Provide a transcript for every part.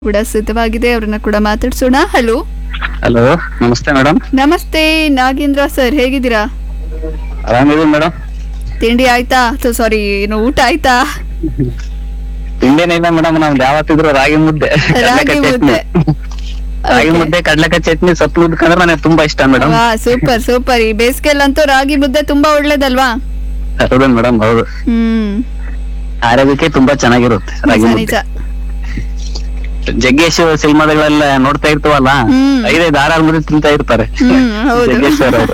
ಕೂಡ ಸಿದ್ಧವಾಗಿದೆ ಅವ್ರನ್ನ ಕೂಡ ಮಾತಾಡ್ಸೋಣ ಹಲೋ ಹಲೋ ನಮಸ್ತೆ ಮೇಡಮ್ ನಮಸ್ತೆ ನಾಗೇಂದ್ರ ಸರ್ ಹೇಗಿದ್ದೀರಾ ಆರಾಮಿದ್ದೀವಿ ಮೇಡಮ್ ತಿಂಡಿ ಆಯ್ತಾ ಅಥವಾ ಸಾರಿ ಏನು ಊಟ ಆಯ್ತಾ ತಿಂಡೇನಿಲ್ಲ ಮೇಡಮ್ ನಮ್ದು ಯಾವತ್ತಿದ್ರು ರಾಗಿ ಮುದ್ದೆ ರಾಗಿ ಕಡ್ಲೆಕಾಯಿ ಮುದ್ದೆ ಚಟ್ನಿ. ರಾಗಿ Okay. ಮುದ್ದೆ ಕಡ್ಲೆಕಾಯಿ ಚಟ್ನಿ ಸೊಪ್ಪು ಮುದ್ಕಂದ್ರೆ ನನಗೆ ತುಂಬಾ ಇಷ್ಟ ಮೇಡಮ್ ವಾ ಸೂಪರ್ ಸೂಪರ್ ಈ ಬೇಸಿಗೆಲ್ಲಂತೂ ರಾಗಿ ಮುದ್ದೆ ತುಂಬಾ ಒಳ್ಳೇದಲ್ವಾ ಹೌದು ಮೇಡಮ್ ಹೌದು ಹ್ಮ್ ಆರೋಗ್ಯಕ್ಕೆ ತುಂಬಾ ಚೆನ್ನಾಗಿರುತ್ತೆ ರಾಗಿ ನಿಜ ಮುದ್ದೆ ನಿಜ ಜಗ್ಗೇಶ್ ಸಿನಿಮಾಗಳೆಲ್ಲ ನೋಡ್ತಾ ಇರ್ತೀವಲ್ಲ ಹ್ಮ್. ಐದೈದು ಆರಾರು ಮುದ್ದೆ ತಿಂತಾ ಇರ್ತಾರೆ ಹ್ಮ್ ಹೌದು ಜಗ್ಗೇಶ್ ಸರ್ ಅವರು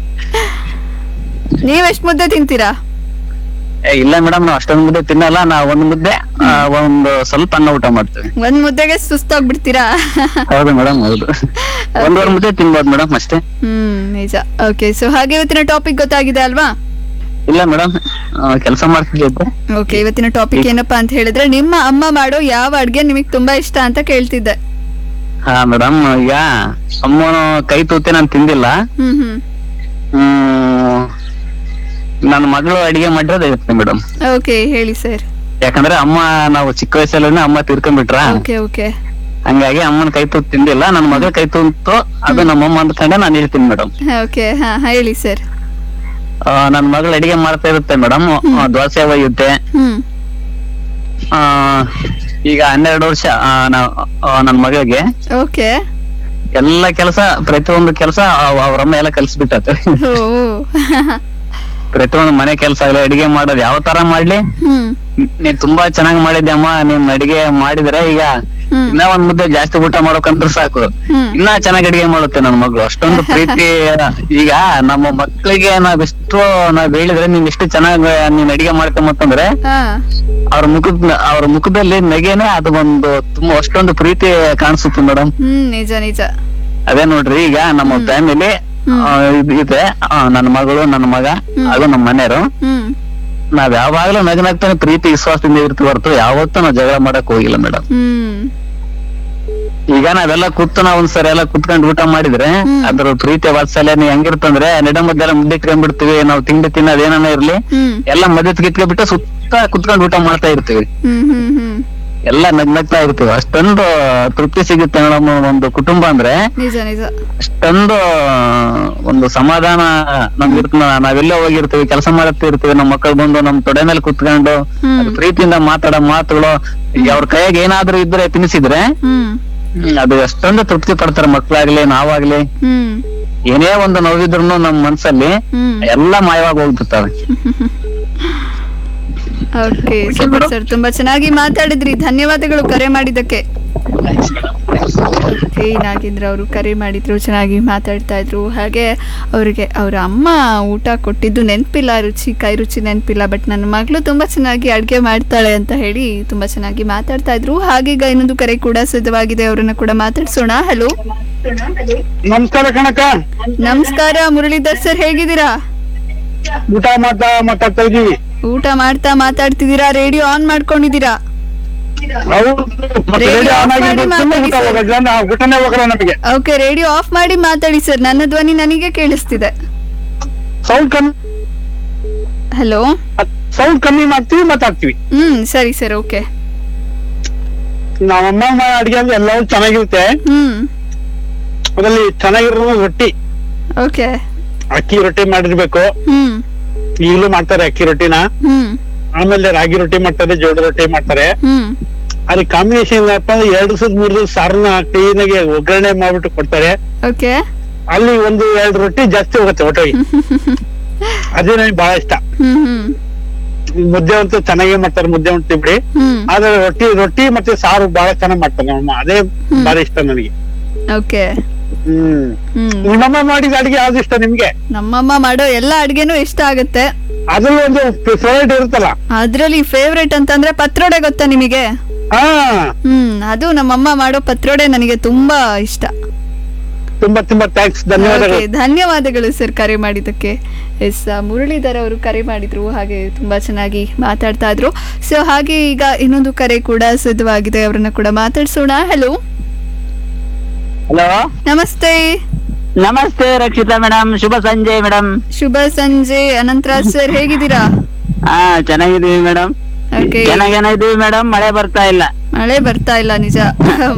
ನೀವೆಷ್ಟ್ ಮುದ್ದೆ ತಿಂತೀರಾ ಏ, ಇಲ್ಲ ಮೇಡಮ್ ನಾವು ಅಷ್ಟೊಂದು ಮುದ್ದೆ ತಿನ್ನಲ್ಲ ನಾವು ಒಂದ್ ಮುದ್ದೆ ಆ, ಒಂದು ಸ್ವಲ್ಪ ಅನ್ನ ಊಟ ಮಾಡ್ತೀವಿ ಒಂದ್ ಮುದ್ದೆಗೆ ಸುಸ್ತಾಗ್ಬಿಡ್ತೀರಾ ಹೌದು ಮೇಡಮ್ ಹೌದು ಒಂದೂವರೆ ಮುದ್ದೆ ತಿನ್ಬೋದು ಮೇಡಮ್ ಅಷ್ಟೇ ಹ್ಮ್ ನಿಜ ಓಕೆ ಸೊ ಹಾಗೆ ಇವತ್ತಿನ ಟಾಪಿಕ್ ಗೊತ್ತಾಗಿದೆ ಅಲ್ವಾ ಇಲ್ಲ ಮೇಡಮ್ ಕೆಲಸ ಮಾಡ್ತಿದ್ದೆ ಓಕೆ ಇವತ್ತಿನ ಟಾಪಿಕ್ ಏನಪ್ಪಾ ಅಂತ ಹೇಳಿದ್ರೆ ನಿಮ್ಮ ಅಮ್ಮ ಮಾಡೋ ಯಾವ ಅಡ್ಗೆ ನಿಮಗೆ ತುಂಬಾ ಇಷ್ಟ ಅಂತ ಕೇಳ್ತಿದ್ದೆ ಹಾ ಮೇಡಮ್ ಈಗ ಅಮ್ಮನು ಕೈ ತೂತೆ ನಾನು ತಿಂದಿಲ್ಲ ಹ್ಮ್ ಹ್ಮ್ ಹ್ಮ್ ನನ್ನ ಮಗಳು ಅಡಿಗೆ ಮಾಡಿರೋದು ಇರುತ್ತೆ ಮೇಡಮ್ ಓಕೆ ಹೇಳಿ ಸರ್ ಯಾಕಂದ್ರೆ ಅಮ್ಮ ನಾವು ಚಿಕ್ಕ ವಯಸ್ಸಲ್ಲೇ ಅಮ್ಮ ತೀರ್ಕೊಂಡ್ಬಿಟ್ರ ಓಕೆ ಓಕೆ ಹಂಗಾಗಿ ಅಮ್ಮನ ಕೈ ತೂತ್ ತಿಂದಿಲ್ಲ ನನ್ನ ಮಗಳ ಕೈ ತೂತು ಅದು ನಮ್ಮಮ್ಮ ಅಂದ್ಕೊಂಡೆ ನಾನು ಹೇಳ್ತೀನಿ ಮೇಡಮ್ ಓಕೆ ಹಾ ಹೇಳಿ ಸರ್ ನನ್ನ ಮಗಳು ಅಡಿಗೆ ಮಾಡ್ತಾ ಇರುತ್ತೆ ಮೇಡಮ್ ದೋಸೆ ಒಯ್ಯುತ್ತೆ ಹ್ಮ್ ಆ, ಈಗ ಹನ್ನೆರಡು ವರ್ಷ ನನ್ನ ಮಗಳಿಗೆ ಓಕೆ ಎಲ್ಲ ಕೆಲಸ ಪ್ರತಿಯೊಂದು ಕೆಲಸ ಅವ್ರಮ್ಮ ಎಲ್ಲ ಕಲ್ಸ್ಬಿಟ್ಟತೆ ಓ ಪ್ರತಿಯೊಂದು ಮನೆ ಕೆಲಸ ಆಗಲಿ ಅಡಿಗೆ ಮಾಡೋದು ಯಾವ ತರ ಮಾಡ್ಲಿ ಹ್ಮ್ ನೀನ್ ತುಂಬಾ ಚೆನ್ನಾಗಿ ಮಾಡಿದ್ದೆ ಅಮ್ಮ ನೀನ್ ಅಡಿಗೆ ಮಾಡಿದ್ರೆ ಈಗ ಹ್ಮ್ ಇನ್ನ ಒಂದ್ ಮುದ್ದೆ ಜಾಸ್ತಿ ಊಟ ಮಾಡೋಕಂದ್ರೆ ಸಾಕು ಹ್ಮ್ ಇನ್ನ ಚೆನ್ನಾಗಿ ಅಡಿಗೆ ಮಾಡುತ್ತೆ ನನ್ ಮಗಳು ಅಷ್ಟೊಂದು ಪ್ರೀತಿ ಈಗ ನಮ್ಮ ಮಕ್ಕಳಿಗೆ ನಾವ್ ಎಷ್ಟು ನಾವ್ ಹೇಳಿದ್ರೆ ನೀನ್ ಎಷ್ಟು ಚೆನ್ನಾಗಿ ನೀನ್ ಅಡಿಗೆ ಮಾಡ್ಕೊಂಬತ್ತಂದ್ರೆ ಹಾ ಅವ್ರ ಮುಖದ ಅವ್ರ ಮುಖದಲ್ಲಿ ನಗೆನೆ ಅದು ಒಂದು ತುಂಬಾ ಅಷ್ಟೊಂದು ಪ್ರೀತಿ ಕಾಣಿಸುತ್ತೆ ಮೇಡಮ್ ಹ್ಮ್ ನಿಜ ನಿಜ ಅದೇ ನೋಡ್ರಿ ಈಗ ನಮ್ಮ ಫ್ಯಾಮಿಲಿ ಇದೆ ಆ, ನನ್ನ ಮಗಳು ನನ್ನ ಮಗ ಹಾಗೂ ನಮ್ಮ ಮನೆಯವರು ಹ್ಮ್ ನಾವ್ ಯಾವಾಗ್ಲೂ ನಗನಗ್ತಾನೆ ಪ್ರೀತಿ ವಿಶ್ವಾಸದಿಂದ ಇರ್ತೀವಿ ಹೊರತು ಯಾವತ್ತೂ ನಾವ್ ಜಗಳ ಮಾಡಕ್ ಹೋಗಿಲ್ಲ ಮೇಡಮ್ ಹ್ಮ್ ಈಗ ನಾವೆಲ್ಲ ಕೂತು ನಾವ್ ಒಂದ್ಸರಿ ಎಲ್ಲ ಕುತ್ಕೊಂಡ್ ಊಟ ಮಾಡಿದ್ರೆ ಹ್ಮ್. ಅದ್ರ ಪ್ರೀತಿ ವಾತ್ಸಲ್ಯ ನೀ ಹೆಂಗಿರ್ತಂದ್ರೆ ನಡ ಮದ್ದೆಲ್ಲ ಮುದ್ದೆ ಇಟ್ಕೊಂಡ್ಬಿಡ್ತೀವಿ ನಾವ್ ತಿಂಡಿ ತಿನ್ನೋದ್ ಏನಾನ ಇರ್ಲಿ ಹ್ಮ್ ಎಲ್ಲ ಮದ್ದೆ ಕಿತ್ಕೊಂಡ್ಬಿಟ್ಟು ಸುತ್ತ ಕುತ್ಕೊಂಡ್ ಊಟ ಮಾಡ್ತಾ ಇರ್ತೀವಿ ಹ್ಮ್ ಹ್ಮ್ ಹ್ಮ್ ಎಲ್ಲ ನಗ್ನಗ್ತಾ ಇರ್ತೀವಿ ಅಷ್ಟೊಂದು ತೃಪ್ತಿ ಸಿಗುತ್ತೆ ಮೇಡಮ್ ಒಂದು ಕುಟುಂಬ ಅಂದ್ರೆ ನಿಜ ನಿಜ ಅಷ್ಟೊಂದು ಒಂದು ಸಮಾಧಾನ ನಮ್ಗೆ ಇರ್ತ ನಾವೆಲ್ಲ ಹೋಗಿರ್ತೀವಿ ಕೆಲಸ ಮಾಡತ್ತಾ ಇರ್ತೀವಿ ನಮ್ಮ ಮಕ್ಕಳು ಬಂದು ನಮ್ ತೊಡೆ ಮೇಲೆ ಕುತ್ಕೊಂಡು ಹ್ಮ್ ಅದು ಪ್ರೀತಿಯಿಂದ ಮಾತಾಡೋ ಮಾತುಗಳು ಈಗ ಅವ್ರ ಕೈಯಾಗ ಏನಾದ್ರೂ ಇದ್ರೆ ತಿನ್ಸಿದ್ರೆ ಹ್ಮ್ ಹ್ಮ್, ಅದು ಎಷ್ಟೊಂದು ತೃಪ್ತಿ ಪಡ್ತಾರೆ ಮಕ್ಳಾಗ್ಲಿ ನಾವಾಗ್ಲಿ ಹ್ಮ್ ಏನೇ ಒಂದು ನೋವಿದ್ರು ನಮ್ ಮನ್ಸಲ್ಲಿ ಹ್ಮ್ ಎಲ್ಲ ಮಾಯವಾಗಿ ಹೋಗ್ಬಿಡ್ತವೆ ಓಕೆ ಸೂಪರ್ ಸರ್ ತುಂಬಾ ಚೆನ್ನಾಗಿ ಮಾತಾಡಿದ್ರಿ ಧನ್ಯವಾದಗಳು ಕರೆ ಮಾಡಿದ್ದಕ್ಕೆ ಓಕೆ ನಾಗೇಂದ್ರ ಅವರು ಕರೆ ಮಾಡಿದ್ರು ಚೆನ್ನಾಗಿ ಮಾತಾಡ್ತಾ ಇದ್ರು ಹಾಗೆ ಅವರಿಗೆ ಅವರ ಅಮ್ಮ ಊಟ ಕೊಟ್ಟಿದ್ದು ನೆನಪಿಲ್ಲ ರುಚಿ ಕೈ ರುಚಿ ನೆನಪಿಲ್ಲ ಬಟ್ ನನ್ನ ಮಗಳು ತುಂಬ ಚೆನ್ನಾಗಿ ಅಡುಗೆ ಮಾಡ್ತಾಳೆ ಅಂತ ಹೇಳಿ ತುಂಬ ಚೆನ್ನಾಗಿ ಮಾತಾಡ್ತಾ ಇದ್ರು ಹಾಗೀಗ ಇನ್ನೊಂದು ಕರೆ ಕೂಡ ಸಿದ್ಧವಾಗಿದೆ ಅವರನ್ನ ಕೂಡ ಮಾತಾಡ್ಸೋಣ ಹಲೋ ನಮಸ್ಕಾರ ಕಣಕ ನಮಸ್ಕಾರ ಮುರಳೀಧರ್ ಸರ್ ಹೇಗಿದ್ದೀರಾ ಊಟ ಮಾಡ್ತಾ ಮಾತಾಡ್ತಾ ಇದೀವಿ ಊಟ ಮಾಡ್ತಾ ಮಾತಾಡ್ತಿದ್ದೀರಾ ರೇಡಿಯೋ ಆನ್ ಮಾಡ್ಕೊಂಡಿದ್ದೀರಾ ಹೌದು ಮತ್ತೆ Radio ರೇಡಿಯೋ ಆನ್ off ಮಾಡಿ ಆಗಿದ್ದು ಮಾತಾಡಿ ಊಟ ಸರ್. ಹೋಗಲ್ಲ ನಾವು ಊಟನೇ ಹೋಗಲ್ಲ ನಮಗೆ ಓಕೆ ರೇಡಿಯೋ ಆಫ್ ಮಾಡಿ ಮಾತಾಡಿ ಸರ್ ನನ್ನ ಧ್ವನಿ ನನಗೆ ಕೇಳಿಸ್ತಿದೆ ಸೌಂಡ್ ಕಮ್ಮಿ ಹಲೋ ಸೌಂಡ್ ಕಮ್ಮಿ ಮಾಡ್ತೀವಿ ಮಾತಾಡ್ತೀವಿ ಹ್ಮ್ ಸರಿ ಸರ್ ಓಕೆ ನಮ್ಮ ಅಮ್ಮ ಮಾಡೋ ಅಡಿಗೆ ಅಂದ್ರೆ ಎಲ್ಲವೂ ಚೆನ್ನಾಗಿರುತ್ತೆ ಹ್ಮ್ ಅದ್ರಲ್ಲಿ ಚೆನ್ನಾಗಿರೋ ರೊಟ್ಟಿ ಓಕೆ ಅಕ್ಕಿ ರೊಟ್ಟಿ ಮಾಡಿರ್ಬೇಕು ಹ್ಮ್ ಈಗಲೂ ಮಾಡ್ತಾರೆ ಅಕ್ಕಿ ರೊಟ್ಟಿನ ಹ್ಮ್ ಆಮೇಲೆ ರಾಗಿ ರೊಟ್ಟಿ ಮಾಡ್ತಾರೆ ಜೋಳ ರೊಟ್ಟಿ ಮಾಡ್ತಾರೆ ಹ್ಮ್ ಅದ್ರ ಕಾಂಬಿನೇಷನ್ ಏನಪ್ಪ ಅಂದ್ರೆ ಎರಡು ದಿವಸದ ಮೂರ್ ದಿವಸ ಸಾರನ್ನ ಕ್ಲೀನ್ ಆಗಿ ಒಗ್ಗರಣೆ ಮಾಡ್ಬಿಟ್ಟು ಕೊಡ್ತಾರೆ ಓಕೆ ಅಲ್ಲಿ ಒಂದು ಎರಡು ರೊಟ್ಟಿ ಜಾಸ್ತಿ ಹೋಗುತ್ತೆ ಒಟ್ಟೋಗಿ ಅದೇ ನನಗೆ ಬಹಳ ಇಷ್ಟ ಹ್ಮ್ ಹ್ಮ್ ಮುದ್ದೆ ಅಂತೂ ಚೆನ್ನಾಗೇ ಮಾಡ್ತಾರೆ ಮುದ್ದೆ ಉಂಟು ಬಿಡಿ ಹ್ಮ್ ಆದ್ರೆ ರೊಟ್ಟಿ ರೊಟ್ಟಿ ಮತ್ತೆ ಸಾರು ಬಹಳ ಚೆನ್ನಾಗ್ ಮಾಡ್ತಾರೆ ನಮ್ಮಮ್ಮ ಅದೇ ಬಾರಿ ಇಷ್ಟ ನನಗೆ ಓಕೆ ಹ್ಮ್ ಹ್ಮ್ ನಿಮ್ಮಮ್ಮ ಮಾಡಿದ ಅಡಿಗೆ ಯಾವ್ದು ಇಷ್ಟ ನಿಮ್ಗೆ ನಮ್ಮಮ್ಮ ಮಾಡೋ ಎಲ್ಲ ಅಡ್ಗೆನೂ ಇಷ್ಟ ಆಗುತ್ತೆ ಅದ್ರಲ್ಲಿ ಒಂದು ಫೇವರೇಟ್ ಇರುತ್ತಲ್ಲ ಅದ್ರಲ್ಲಿ ಫೇವ್ರೇಟ್ ಅಂತಂದ್ರೆ ಪತ್ರೊಡೆ ಗೊತ್ತಾ ನಿಮಗೆ ಹಾ ಹ್ಮ್ ಅದು ನಮ್ಮಮ್ಮ ಮಾಡೋ ಪತ್ರೊಡೆ ನನಗೆ ತುಂಬಾ ಇಷ್ಟ ತುಂಬಾ ತುಂಬಾ ಥ್ಯಾಂಕ್ಸ್ ಧನ್ಯವಾದಗಳು Okay, ಧನ್ಯವಾದಗಳು ಸರ್ ಕರೆ ಮಾಡಿದ್ದಕ್ಕೆ ಎಸ್ ಮುರಳೀಧರ್ ಅವರು ಕರೆ ಮಾಡಿದ್ರು ಹಾಗೆ ತುಂಬಾ ಚೆನ್ನಾಗಿ ಮಾತಾಡ್ತಾ ಇದ್ರು ಸೊ ಹಾಗೆ ಈಗ ಇನ್ನೊಂದು ಕರೆ ಕೂಡ ಸಿದ್ಧವಾಗಿದೆ ಅವರನ್ನ ಕೂಡ ಮಾತಾಡ್ಸೋಣ ಹಲೋ ಹಲೋ ನಮಸ್ತೆ ನಮಸ್ತೆ ರಕ್ಷಿತಾ ಮೇಡಮ್ ಶುಭ ಸಂಜೆ ಮೇಡಮ್ ಶುಭ ಸಂಜೆ ಅನಂತರಾಜ್ ಸರ್ ಹೇಗಿದ್ದೀರಾ ಹಾ ಚೆನ್ನಾಗಿದೀವಿ ಮೇಡಮ್ ಓಕೆ ಚೆನ್ನಾಗೇನ ಇದೀವಿ ಮೇಡಮ್ ಮಳೆ ಬರ್ತಾ ಇಲ್ಲ ಮಳೆ ಬರ್ತಾ ಇಲ್ಲ ನಿಜ